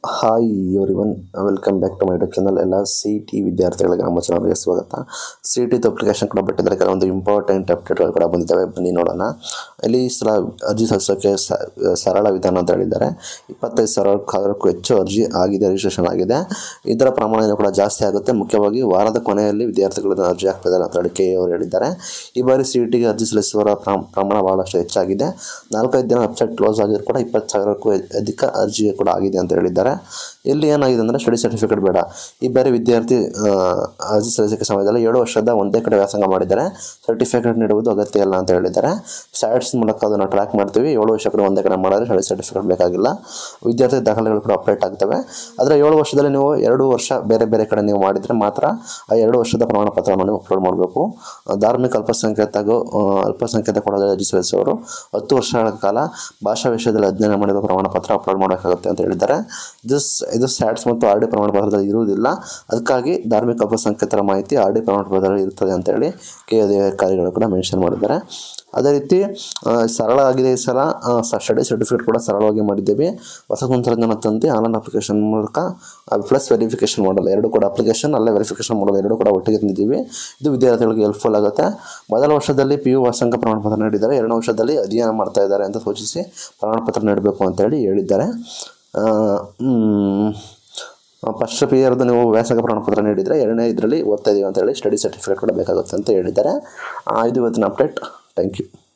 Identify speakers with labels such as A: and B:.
A: hi everyone welcome back to my YouTube channel ಎಲ್ಲ C T ವಿದ್ಯಾರ್ಥಿಗಳಿಗೆ ನಮ್ಮ ಚಾನಲ್ಗೆ ಸ್ವಾಗತ ಸಿ ಟಿ ಅಪ್ಲಿಕೇಶನ್ ಕೂಡ ಬಿಟ್ಟಿದ್ದಾರೆ ಕೆಲವೊಂದು ಇಂಪಾರ್ಟೆಂಟ್ ಅಪ್ಡೇಟ್ಗಳು ಕೂಡ ಬಂದಿದ್ದಾವೆ ಬನ್ನಿ ನೋಡೋಣ ಇಲ್ಲಿ ಸಲ ಅರ್ಜಿ ಸಲ್ಲಿಸೋಕ್ಕೆ ಸ- ಸರಳ ವಿಧಾನ ಅಂತ ಹೇಳಿದ್ದಾರೆ ಇಪ್ಪತ್ತೈದು ಸಾವಿರಕ್ಕೂ ಹೆಚ್ಚು ಅರ್ಜಿ ಆಗಿದೆ ರಿಜಿಸ್ಟ್ರೇಷನ್ ಆಗಿದೆ ಇದರ ಪ್ರಮಾಣ ಇನ್ನೂ ಕೂಡ ಜಾಸ್ತಿ ಆಗುತ್ತೆ ಮುಖ್ಯವಾಗಿ ವಾರದ ಕೊನೆಯಲ್ಲಿ ವಿದ್ಯಾರ್ಥಿಗಳು ಇದನ್ನು ಅರ್ಜಿ ಹಾಕ್ತಿದ್ದಾರೆ ಅಂತ ಹೇಳಿ ಕೆ ಎ ಅವರು ಹೇಳಿದ್ದಾರೆ ಈ ಬಾರಿ ಸಿ ಟಿಗೆ ಅರ್ಜಿ ಸಲ್ಲಿಸುವವರ ಪ್ರಮ್- ಪ್ರಮಾಣ ಬಹಳಷ್ಟು ಹೆಚ್ಚಾಗಿದೆ ನಾಲ್ಕೈದು ದಿನ ವೆಬ್ಸೈಟ್ ಕ್ಲೋಸ್ ಆಗಿದ್ರು ಕೂಡ ಇಪ್ಪತ್ತು ಸಾವಿರಕ್ಕೂ ಅಧಿಕ ಅರ್ಜಿ ಕೂಡ ಆಗಿದೆ ಅಂತ ಹೇಳಿದ್ದಾರೆ ಇಲ್ಲಿ ಏನಾಗಿದೆ ಅಂದರೆ ಸ್ಟಡಿ ಸರ್ಟಿಫಿಕೇಟ್ ಬೇಡ ಈ ಬಾರಿ ವಿದ್ಯಾರ್ಥಿ ಆ, ಅರ್ಜಿ ಸಲ್ಲಿಸೋಕ್ಕೆ ಸಮಯದಲ್ಲಿ ಏಳು ವರ್ಷದ ಒಂದೇ ಕಡೆ ವ್ಯಾಸಂಗ ಮಾಡಿದ್ದಾರೆ ಸರ್ಟಿಫಿಕೇಟ್ ನೀಡುವುದು ಅಗತ್ಯ ಇಲ್ಲ ಅಂತ ಹೇಳಿದ್ದಾರೆ ಸ್ಯಾಟ್ಸ್ ಮೂಲಕ ಅದನ್ನು ಟ್ರ್ಯಾಕ್ ಮಾಡ್ತೀವಿ ಏಳು ವರ್ಷ ಕಡೆ ಒಂದೇ ಕಡೆ ಮಾಡಿದ್ರೆ ಸ್ಟಡಿ ಸರ್ಟಿಫಿಕೇಟ್ ಬೇಕಾಗಿಲ್ಲ ವಿದ್ಯಾರ್ಥಿ ದಾಖಲೆಗಳು ಕೂಡ ಅಪ್ಡೇಟ್ ಆಗ್ತವೆ ಆದರೆ ಏಳು ವರ್ಷದಲ್ಲಿ ನೀವು ಎರಡು ವರ್ಷ ಬೇರೆ ಬೇರೆ ಕಡೆ ನೀವು ಮಾಡಿದರೆ ಮಾತ್ರ ಆ ಎರಡು ವರ್ಷದ ಪ್ರಮಾಣ ಪತ್ರವನ್ನು ನೀವು ಅಪ್ಲೋಡ್ ಮಾಡಬೇಕು ಧಾರ್ಮಿಕ ಅಲ್ಪಸಂಖ್ಯಾತ ಹಾಗೂ ಆ, ಅಲ್ಪಸಂಖ್ಯಾತ ಕೂಡ ಅರ್ಜಿ ಸಲ್ಲಿಸುವವರು ಹತ್ತು ವರ್ಷಗಳ ಕಾಲ ಭಾಷಾ ವಿಷಯದಲ್ಲಿ ಅಧ್ಯಯನ ಮಾಡಿದ ಪ್ರಮಾಣ ಪತ್ರ ಅಪ್ಲೋಡ್ ಮಾಡಬೇಕಾಗುತ್ತೆ ಅಂತ ಹೇಳಿದ್ದಾರೆ ದಿಸ್ ಇದು ಸ್ಯಾಟ್ಸ್ ಮತ್ತು ಆರ್ ಡಿ ಪ್ರಮಾಣ ಪತ್ರದಲ್ಲಿ ಇರುವುದಿಲ್ಲ ಅದಕ್ಕಾಗಿ ಧಾರ್ಮಿಕ ಅಲ್ಪಸಂಖ್ಯಾತರ ಮಾಹಿತಿ ಆರ್ ಡಿ ಪ್ರಮಾಣ ಪತ್ರದಲ್ಲಿ ಇರ್ತದೆ ಅಂತೇಳಿ ಕೆ ಅಧಿಕಾರಿಗಳು ಕೂಡ ಮೆನ್ಷನ್ ಮಾಡಿದ್ದಾರೆ ಅದೇ ರೀತಿ ಆ, ಸರಳ ಆಗಿದೆ ಈ ಸಲ ಸ್ಟಡಿ ಸರ್ಟಿಫಿಕೇಟ್ ಕೂಡ ಸರಳವಾಗಿ ಮಾಡಿದ್ದೇವೆ ಹೊಸ ತಂತ್ರಜ್ಞಾನ ತಂದು ಆನ್ಲೈನ್ ಅಪ್ಲಿಕೇಶನ್ ಮೂಲಕ ಪ್ಲಸ್ ವೆರಿಫಿಕೇಷನ್ ಮಾಡಲ್ ಎರಡು ಕೂಡ ಅಪ್ಲಿಕೇಶನ್ ಅಲ್ಲೇ ವೆರಿಫಿಕೇಷನ್ ಮಾಡಲ್ ಎರಡು ಕೂಡ ಒಟ್ಟಿಗೆ ತಂದಿದ್ದೀವಿ ಇದು ವಿದ್ಯಾರ್ಥಿಗಳಿಗೆ ಹೆಲ್ಪ್ಫುಲ್ ಆಗುತ್ತೆ ಮೊದಲ ವರ್ಷದಲ್ಲಿ ಪಿ ಯು ವಾಸಂಗ ಪ್ರಮಾಣ ಪತ್ರ ನೀಡಿದ್ದಾರೆ ಎರಡನೇ ವರ್ಷದಲ್ಲಿ ಅಧ್ಯಯನ ಮಾಡ್ತಾ ಇದ್ದಾರೆ ಅಂತ ಸೂಚಿಸಿ ಪ್ರಮಾಣ ಪತ್ರ ನೀಡಬೇಕು ಅಂತೇಳಿ ಹೇಳಿದ್ದಾರೆ ಫಸ್ಟ್ ಪಿ ಇಯರ್ದು ನೀವು ವ್ಯಾಸಂಗ ಪ್ರಮಾಣ ಪತ್ರ ನೀಡಿದರೆ ಎರಡನೇ ಇದರಲ್ಲಿ ಓದ್ತಾ ಇದೀವಿ ಅಂತೇಳಿ ಸ್ಟಡಿ ಸರ್ಟಿಫಿಕೇಟ್ ಕೂಡ ಬೇಕಾಗುತ್ತೆ ಅಂತ ಹೇಳಿದ್ದಾರೆ ಆ, ಇದು ಇವತ್ತಿನ ಅಪ್ಡೇಟ್ ಥ್ಯಾಂಕ್ ಯು